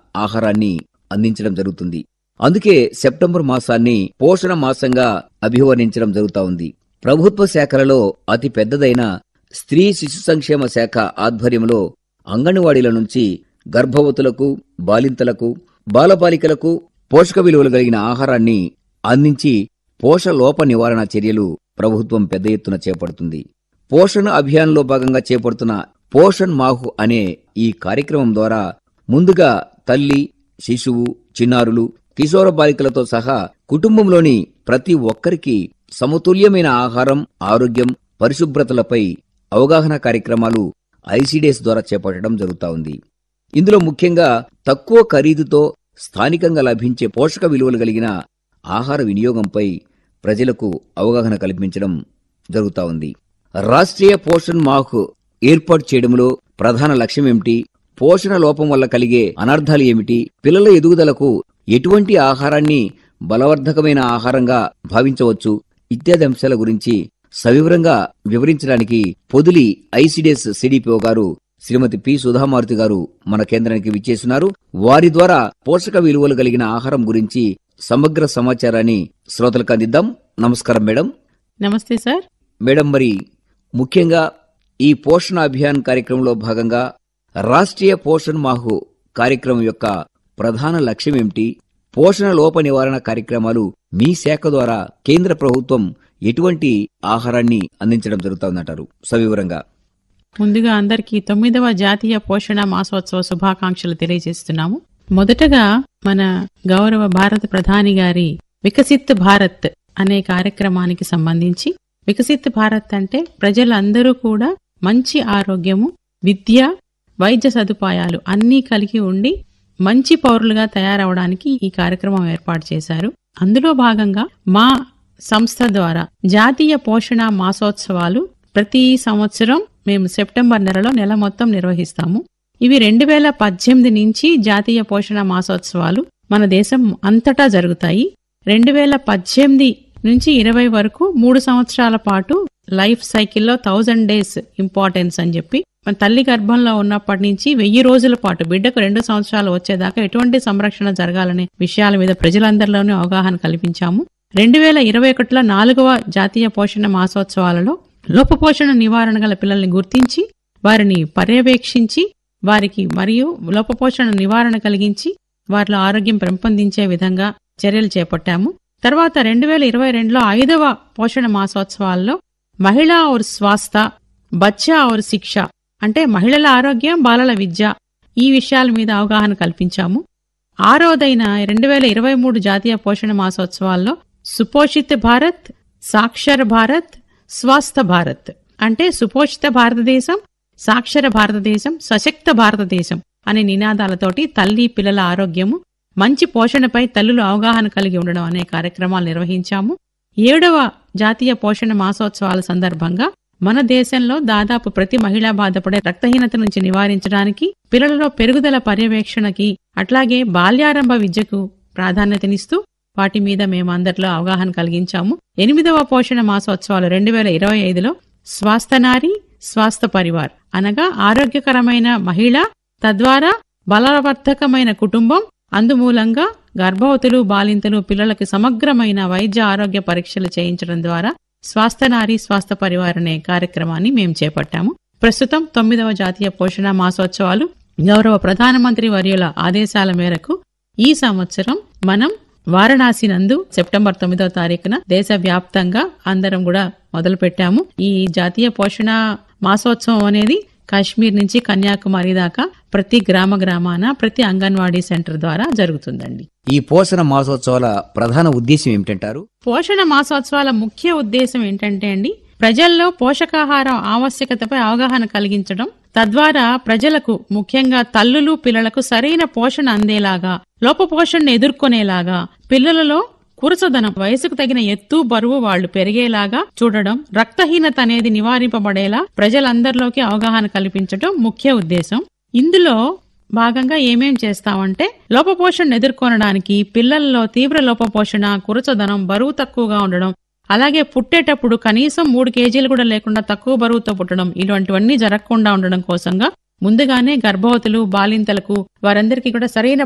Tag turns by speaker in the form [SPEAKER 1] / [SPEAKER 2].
[SPEAKER 1] ఆహారాన్ని అందించడం జరుగుతుంది అందుకే సెప్టెంబర్ మాసాన్ని పోషణ మాసంగా అభివర్ణించడం జరుగుతా ఉంది ప్రభుత్వ శాఖలలో అతి పెద్దదైన స్త్రీ శిశు సంక్షేమ శాఖ ఆధ్వర్యంలో అంగన్వాడీల నుంచి గర్భవతులకు బాలింతలకు బాలబాలికలకు పోషక విలువలు కలిగిన ఆహారాన్ని అందించి పోషలోప నివారణ చర్యలు ప్రభుత్వం పెద్ద ఎత్తున చేపడుతుంది పోషణ అభియాన్లో భాగంగా చేపడుతున్న పోషణ్ మాహు అనే ఈ కార్యక్రమం ద్వారా ముందుగా తల్లి శిశువు చిన్నారులు కిశోర బాలికలతో సహా కుటుంబంలోని ప్రతి ఒక్కరికి సమతుల్యమైన ఆహారం ఆరోగ్యం పరిశుభ్రతలపై అవగాహన కార్యక్రమాలు ఐసీడీఎస్ ద్వారా చేపట్టడం జరుగుతా ఉంది ఇందులో ముఖ్యంగా తక్కువ ఖరీదుతో స్థానికంగా లభించే పోషక విలువలు కలిగిన ఆహార వినియోగంపై ప్రజలకు అవగాహన కల్పించడం జరుగుతా ఉంది రాష్ట్రీయ పోషణ్ మాహ్ ఏర్పాటు చేయడంలో ప్రధాన లక్ష్యం ఏమిటి పోషణ లోపం వల్ల కలిగే అనర్థాలు ఏమిటి పిల్లల ఎదుగుదలకు ఎటువంటి ఆహారాన్ని బలవర్ధకమైన ఆహారంగా భావించవచ్చు ఇత్యాది అంశాల గురించి సవివరంగా వివరించడానికి పొదిలి ఐసిడిఎస్ సిడిపిఓ గారు శ్రీమతి పి సుధామారుతి గారు మన కేంద్రానికి విచ్చేస్తున్నారు వారి ద్వారా పోషక విలువలు కలిగిన ఆహారం గురించి సమగ్ర సమాచారాన్ని శ్రోతలకు అందిద్దాం నమస్కారం మేడం
[SPEAKER 2] నమస్తే సార్
[SPEAKER 1] మేడం మరి ముఖ్యంగా ఈ పోషణ అభియాన్ కార్యక్రమంలో భాగంగా రాష్ట్రీయ పోషణ్ మాహు కార్యక్రమం యొక్క ప్రధాన లక్ష్యం ఏమిటి పోషణ లోప నివారణ కార్యక్రమాలు మీ శాఖ ద్వారా కేంద్ర ప్రభుత్వం ఎటువంటి ఆహారాన్ని అందించడం జరుగుతుందంటారు సవివరంగా
[SPEAKER 2] ముందుగా అందరికీ తొమ్మిదవ జాతీయ పోషణ మాసోత్సవ శుభాకాంక్షలు తెలియజేస్తున్నాము మొదటగా మన గౌరవ భారత ప్రధాని గారి వికసిత్ భారత్ అనే కార్యక్రమానికి సంబంధించి వికసిత్ భారత్ అంటే ప్రజలందరూ కూడా మంచి ఆరోగ్యము విద్య వైద్య సదుపాయాలు అన్నీ కలిగి ఉండి మంచి పౌరులుగా తయారవడానికి ఈ కార్యక్రమం ఏర్పాటు చేశారు అందులో భాగంగా మా సంస్థ ద్వారా జాతీయ పోషణ మాసోత్సవాలు ప్రతి సంవత్సరం మేము సెప్టెంబర్ నెలలో నెల మొత్తం నిర్వహిస్తాము ఇవి రెండు వేల పద్దెనిమిది నుంచి జాతీయ పోషణ మాసోత్సవాలు మన దేశం అంతటా జరుగుతాయి రెండు వేల పద్దెనిమిది నుంచి ఇరవై వరకు మూడు సంవత్సరాల పాటు లైఫ్ సైకిల్లో థౌజండ్ డేస్ ఇంపార్టెన్స్ అని చెప్పి మన తల్లి గర్భంలో ఉన్నప్పటి నుంచి వెయ్యి రోజుల పాటు బిడ్డకు రెండు సంవత్సరాలు వచ్చేదాకా ఎటువంటి సంరక్షణ జరగాలనే విషయాల మీద ప్రజలందరిలోనూ అవగాహన కల్పించాము రెండు వేల ఇరవై ఒకటిలో నాలుగవ జాతీయ పోషణ మాసోత్సవాలలో లోపపోషణ నివారణ గల పిల్లల్ని గుర్తించి వారిని పర్యవేక్షించి వారికి మరియు లోపపోషణ నివారణ కలిగించి వారిలో ఆరోగ్యం పెంపొందించే విధంగా చర్యలు చేపట్టాము తర్వాత రెండు వేల ఇరవై రెండులో ఐదవ పోషణ మాసోత్సవాల్లో మహిళా ఔర్ స్వాస్థ బచ్చా ఔర్ శిక్ష అంటే మహిళల ఆరోగ్యం బాలల విద్య ఈ విషయాల మీద అవగాహన కల్పించాము ఆరోదైన రెండు వేల ఇరవై మూడు జాతీయ పోషణ మాసోత్సవాల్లో సుపోషిత్ భారత్ సాక్షర భారత్ స్వాస్థ భారత్ అంటే సుపోషిత భారతదేశం సాక్షర భారతదేశం సశక్త భారతదేశం అనే నినాదాలతోటి తల్లి పిల్లల ఆరోగ్యము మంచి పోషణపై తల్లులు అవగాహన కలిగి ఉండడం అనే కార్యక్రమాలు నిర్వహించాము ఏడవ జాతీయ పోషణ మాసోత్సవాల సందర్భంగా మన దేశంలో దాదాపు ప్రతి మహిళ బాధపడే రక్తహీనత నుంచి నివారించడానికి పిల్లలలో పెరుగుదల పర్యవేక్షణకి అట్లాగే బాల్యారంభ విద్యకు ప్రాధాన్యతనిస్తూ వాటి మీద మేము అందరిలో అవగాహన కలిగించాము ఎనిమిదవ పోషణ మాసోత్సవాలు రెండు వేల ఇరవై ఐదులో స్వాస్థ నారి స్వాస్థ పరివార్ అనగా ఆరోగ్యకరమైన మహిళ తద్వారా బలవర్ధకమైన కుటుంబం అందుమూలంగా గర్భవతులు బాలింతలు పిల్లలకు సమగ్రమైన వైద్య ఆరోగ్య పరీక్షలు చేయించడం ద్వారా స్వాస్థ నారి స్వాస్థ పరివార్ అనే కార్యక్రమాన్ని మేము చేపట్టాము ప్రస్తుతం తొమ్మిదవ జాతీయ పోషణ మాసోత్సవాలు గౌరవ ప్రధానమంత్రి వర్యుల ఆదేశాల మేరకు ఈ సంవత్సరం మనం వారణాసి నందు సెప్టెంబర్ తొమ్మిదవ తారీఖున దేశవ్యాప్తంగా అందరం కూడా మొదలు పెట్టాము ఈ జాతీయ పోషణ మాసోత్సవం అనేది కాశ్మీర్ నుంచి కన్యాకుమారి దాకా ప్రతి గ్రామ గ్రామాన ప్రతి అంగన్వాడీ సెంటర్ ద్వారా జరుగుతుందండి
[SPEAKER 1] ఈ పోషణ మాసోత్సవాల ప్రధాన ఉద్దేశం ఏమిటంటారు
[SPEAKER 2] పోషణ మాసోత్సవాల ముఖ్య ఉద్దేశం ఏంటంటే అండి ప్రజల్లో పోషకాహారం ఆవశ్యకతపై అవగాహన కలిగించడం తద్వారా ప్రజలకు ముఖ్యంగా తల్లులు పిల్లలకు సరైన పోషణ అందేలాగా లోపపోషణను ఎదుర్కొనేలాగా పిల్లలలో కురసదనం వయసుకు తగిన ఎత్తు బరువు వాళ్లు పెరిగేలాగా చూడడం రక్తహీనత అనేది నివారింపబడేలా ప్రజలందరిలోకి అవగాహన కల్పించడం ముఖ్య ఉద్దేశం ఇందులో భాగంగా ఏమేం చేస్తామంటే లోపపోషణ ఎదుర్కొనడానికి పిల్లల్లో తీవ్ర లోపపోషణ కురచదనం బరువు తక్కువగా ఉండడం అలాగే పుట్టేటప్పుడు కనీసం మూడు కేజీలు కూడా లేకుండా తక్కువ బరువుతో పుట్టడం ఇలాంటివన్నీ జరగకుండా ఉండడం కోసంగా ముందుగానే గర్భవతులు బాలింతలకు వారందరికీ కూడా సరైన